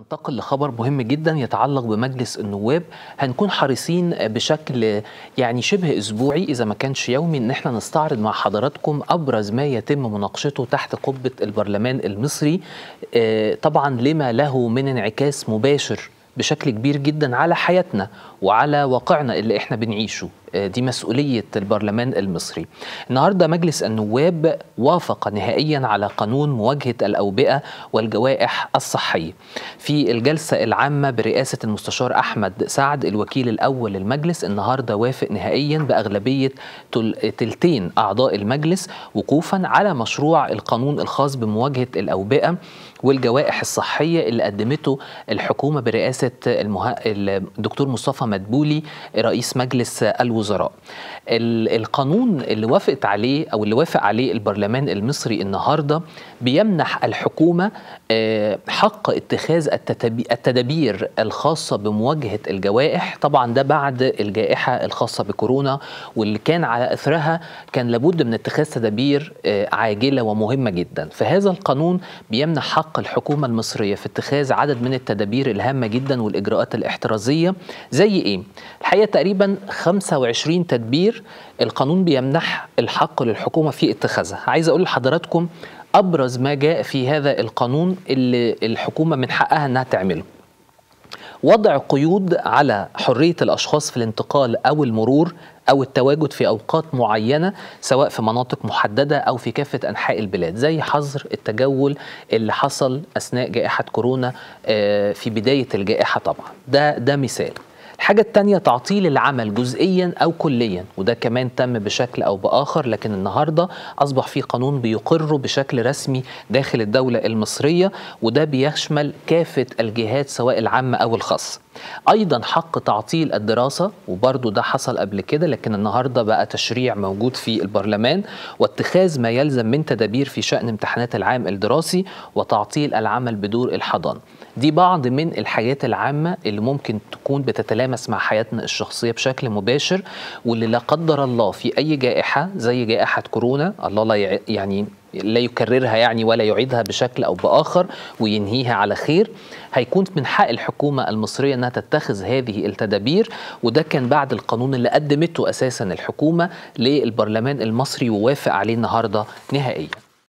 ننتقل لخبر مهم جدا يتعلق بمجلس النواب هنكون حريصين بشكل يعني شبه اسبوعي اذا ما كانش يومي ان احنا نستعرض مع حضراتكم ابرز ما يتم مناقشته تحت قبه البرلمان المصري طبعا لما له من انعكاس مباشر بشكل كبير جدا على حياتنا وعلى واقعنا اللي احنا بنعيشه دي مسؤولية البرلمان المصري النهاردة مجلس النواب وافق نهائيا على قانون مواجهة الأوبئة والجوائح الصحية في الجلسة العامة برئاسة المستشار أحمد سعد الوكيل الأول للمجلس النهاردة وافق نهائيا بأغلبية تلتين أعضاء المجلس وقوفا على مشروع القانون الخاص بمواجهة الأوبئة والجوائح الصحية اللي قدمته الحكومة برئاسة المه... الدكتور مصطفى مدبولي رئيس مجلس الوزراء القانون اللي وافقت عليه أو اللي وافق عليه البرلمان المصري النهاردة بيمنح الحكومة حق اتخاذ التدابير الخاصة بمواجهة الجوائح طبعا ده بعد الجائحة الخاصة بكورونا واللي كان على أثرها كان لابد من اتخاذ تدابير عاجلة ومهمة جدا فهذا القانون بيمنح حق الحكومة المصرية في اتخاذ عدد من التدابير الهامة جدا والإجراءات الاحترازية زي إيه؟ الحقيقة تقريبا 25 تدبير القانون بيمنح الحق للحكومة في اتخاذها عايز أقول لحضراتكم أبرز ما جاء في هذا القانون اللي الحكومة من حقها أنها تعمله وضع قيود على حرية الأشخاص في الانتقال أو المرور أو التواجد في أوقات معينة سواء في مناطق محددة أو في كافة أنحاء البلاد زي حظر التجول اللي حصل أثناء جائحة كورونا في بداية الجائحة طبعا ده ده مثال الحاجة التانية تعطيل العمل جزئيا أو كليا وده كمان تم بشكل أو بآخر لكن النهاردة أصبح في قانون بيقره بشكل رسمي داخل الدولة المصرية وده بيشمل كافة الجهات سواء العامة أو الخاصة ايضا حق تعطيل الدراسه وبرضه ده حصل قبل كده لكن النهارده بقى تشريع موجود في البرلمان واتخاذ ما يلزم من تدابير في شان امتحانات العام الدراسي وتعطيل العمل بدور الحضانه دي بعض من الحاجات العامه اللي ممكن تكون بتتلامس مع حياتنا الشخصيه بشكل مباشر واللي لا قدر الله في اي جائحه زي جائحه كورونا الله لا يعني لا يكررها يعني ولا يعيدها بشكل او باخر وينهيها على خير هيكون من حق الحكومه المصريه انها تتخذ هذه التدابير وده كان بعد القانون اللي قدمته اساسا الحكومه للبرلمان المصري ووافق عليه النهارده نهائيا